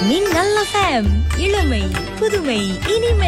மின்னல் எஃப்எம் இளமை புதுமை இனிமை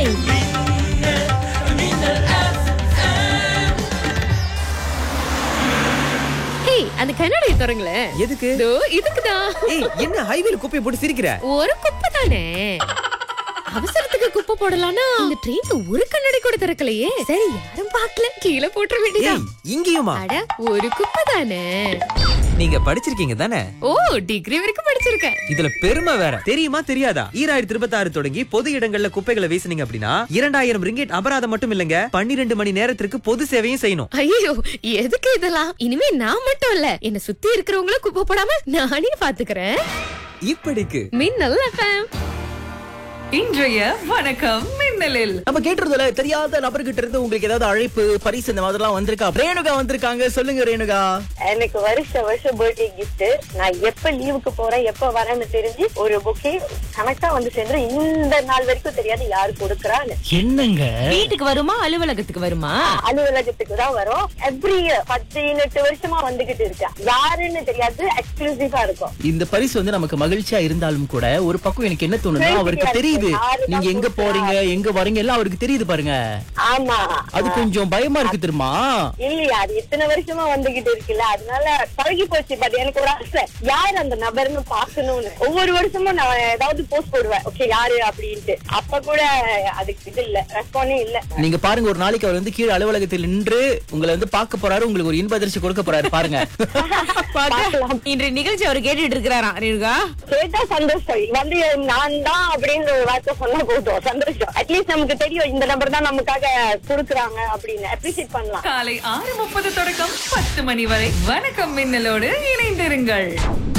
ஏய் அந்த கண்ணாடியை திறங்களேன் எதுக்கு இதோ இதுக்குதான் ஏய் என்ன ஹைவேல குப்பையை போட்டு சிரிக்கிற ஒரு குப்பை தானே அவசரத்துக்கு குப்பை போடலாம்னா இந்த ட்ரெயின்ல ஒரு கண்ணாடி கூட திறக்கலையே சரி யாரும் பார்க்கல கீழே போட்டுற வேண்டியதான் ஏய் இங்கேயுமா அட ஒரு குப்பை தானே நீங்க படிச்சிருக்கீங்க தானே ஓ டிகிரி வரைக்கும் படிச்சிருக்கேன் இதுல பெருமை வேற தெரியுமா தெரியாதா ஈராயிரத்தி இருபத்தி ஆறு தொடங்கி பொது இடங்கள்ல குப்பைகளை வீசுனீங்க அப்படின்னா இரண்டாயிரம் ரிங்கெட் அபராதம் மட்டும் இல்லங்க பன்னிரெண்டு மணி நேரத்திற்கு பொது சேவையும் செய்யணும் ஐயோ எதுக்கு இதெல்லாம் இனிமே நான் மட்டும் இல்ல என்ன சுத்தி இருக்கிறவங்களும் குப்பை போடாம நானே பாத்துக்கிறேன் இப்படிக்கு மின்னல் எஃப்எம் இன்றைய வணக்கம் மின்னலில் நம்ம கேட்டுறதுல தெரியாத நபர்கிட்ட இருந்து உங்களுக்கு ஏதாவது அழைப்பு பரிசு இந்த மாதிரிலாம் வந்திருக்கா ரேணுகா வந்திருக்காங்க சொல்லுங்க ரேணுகா எனக்கு வருஷ வருஷம் பர்த்டே கிஃப்ட் நான் எப்ப லீவுக்கு போறேன் எப்ப வரேன்னு தெரிஞ்சு ஒரு புக்கே கணக்கா வந்து சேர்ந்து இந்த நாள் வரைக்கும் தெரியாது யாரு கொடுக்கறான்னு என்னங்க வீட்டுக்கு வருமா அலுவலகத்துக்கு வருமா அலுவலகத்துக்கு தான் வரும் எவ்ரி இயர் பதினெட்டு வருஷமா வந்துகிட்டு இருக்கேன் யாருன்னு தெரியாது எக்ஸ்க்ளூசிவா இருக்கும் இந்த பரிசு வந்து நமக்கு மகிழ்ச்சியா இருந்தாலும் கூட ஒரு பக்கம் எனக்கு என்ன தோணுதுன்னா அவருக்கு தெரியுது நீங்க எங்க போறீங்க எங்க வரீங்க எல்லாம் அவருக்கு தெரியுது பாருங்க ஆமா அது கொஞ்சம் பயமா இருக்கு தெரியுமா இல்லையா அது இத்தனை வருஷமா வந்துகிட்டு இருக்குல்ல அதனால பழகி போச்சு பட் எனக்கு ஒரு ஆசை யார் அந்த நபர்னு பாக்கணும்னு ஒவ்வொரு வருஷமும் நான் ஏதாவது போஸ்ட் போடுவேன் ஓகே யாரு அப்படின்ட்டு அப்ப கூட அதுக்கு இது இல்ல ரெஸ்பாண்டே இல்ல நீங்க பாருங்க ஒரு நாளைக்கு அவர் வந்து கீழே அலுவலகத்தில் நின்று உங்களை வந்து பார்க்க போறாரு உங்களுக்கு ஒரு இன்ப அதிர்ச்சி கொடுக்க போறாரு பாருங்க பார்க்கலாம் இன்றைய நிகழ்ச்சி அவர் கேட்டுட்டு இருக்கிறாராம் ரேணுகா கேட்டா சந்தோஷம் வந்து நான் தான் அப்படின்னு ஒரு வார்த்தை சொன்னா போதும் சந்தோஷம் அட்லீஸ்ட் நமக்கு தெரியும் இந்த நம்பர் தான் நமக்காக கொடுக்குறாங்க அப்படின்னு அப்ரிசியேட் பண்ணலாம் காலை ஆறு முப்பது தொடக்கம் பத்து மணி வரை வணக்கம் மின்னலோடு இணைந்திருங்கள்